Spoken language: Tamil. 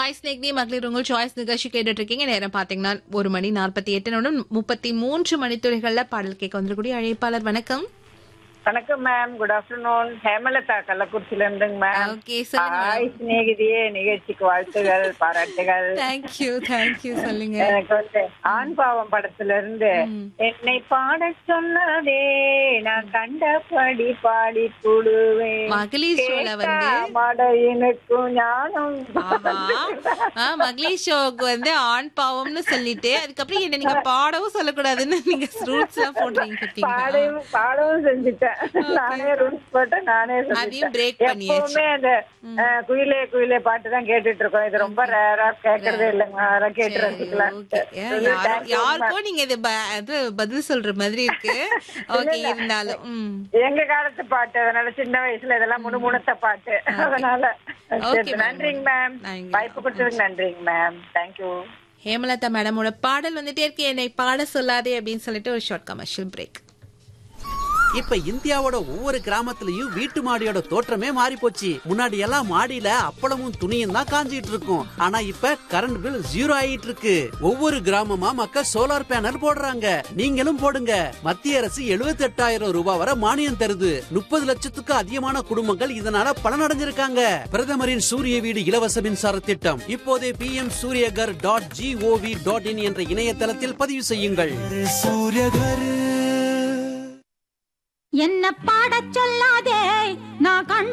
சாய்ஸ் நேக்னி மகளிர் உங்கள் சாய்ஸ் நிகழ்ச்சி கேட்டுட்டு இருக்கீங்க நேரம் பாத்தீங்கன்னா ஒரு மணி நாற்பத்தி எட்டு நிமிடம் முப்பத்தி மூன்று மணித்துறைகள்ல பாடல் கேட்க வந்திருக்கூடிய அழைப்பாளர் வணக்கம் வணக்கம் மேம் குட் ஆஃப்டர்நூன் ஹேமலதா கள்ளக்குறிச்சில இருந்துங்க மேம் ஓகே சொல்லுங்க ஹாய் சிநேகிதியே நிகழ்ச்சிக்கு வாழ்த்துகள் பாராட்டுகள் தேங்க்யூ தேங்க்யூ சொல்லுங்க எனக்கு வந்து ஆண் பாவம் படத்துல இருந்து என்னை பாட சொன்னதே நான் கண்டபடி பாடி புடுவேன் மகளிர் ஷோல வந்து மாட எனக்கும் ஞானம் ஆஹா. ஆ, மகளிர் ஷோக்கு வந்து ஆண் பாவம்னு சொல்லிட்டு அதுக்கப்புறம் என்ன நீங்க பாடவும் சொல்லக்கூடாதுன்னு நீங்க ரூல்ஸ் எல்லாம் போடுறீங்க பாத்தீங்களா பாடவும் பாடவும் செஞ்சுட்டேன் நானே ரூல்ஸ் போட்டு நானே அதையும் செஞ்சுட்டேன் break பண்ணியாச்சு. எப்பவுமே அந்த அஹ், குயிலே குயிலே பாட்டு தான் கேட்டுட்டு இருக்கோம் இது ரொம்ப ரேரா கேக்குறதே இல்லைங்க அதான் கேட்டு ரசிக்கலாம் ஓகே யாருக்கோ நீங்க இது ப- இது பதில் சொல்ற மாதிரி இருக்கு ஓகே இருந்தாலும் ம் எங்க காலத்து பாட்டு அதனால சின்ன வயசுல இதெல்லாம் முணுமுணுத்த பாட்டு அதனால Okay, சரி, ma'am. நன்றிங்க மேம் நன்றி. வாய்ப்பு கொடுத்ததுக்கு நன்றிங்க மேம் தேங்க்யூ ஹேமலதா மேடமோட பாடல் வந்துட்டே இருக்கு என்னை பாட சொல்லாதே அப்படின்னு சொல்லிட்டு ஒரு ஷார்ட் கமர்ஷியல் பிரேக் இப்ப இந்தியாவோட ஒவ்வொரு கிராமத்துலயும் வீட்டு மாடியோட தோற்றமே மாறி போச்சு முன்னாடி எல்லாம் மாடியில அப்பளமும் துணியும் தான் காஞ்சிட்டு இருக்கும் ஆனா இப்ப கரண்ட் பில் ஜீரோ ஆயிட்டு இருக்கு ஒவ்வொரு கிராமமா மக்கள் சோலார் பேனல் போடுறாங்க நீங்களும் போடுங்க மத்திய அரசு 78000 ரூபாய் வரை மானியம் தருது முப்பது லட்சத்துக்கு அதிகமான குடும்பங்கள் இதனால பலனடைஞ்சிருக்காங்க பிரதமரின் சூரிய வீடு இலவச மின்சார திட்டம் இப்போதே P M Suryaghar dot G O V dot in என்ற இணையதளத்தில் பதிவு செய்யுங்கள் सूर्य घर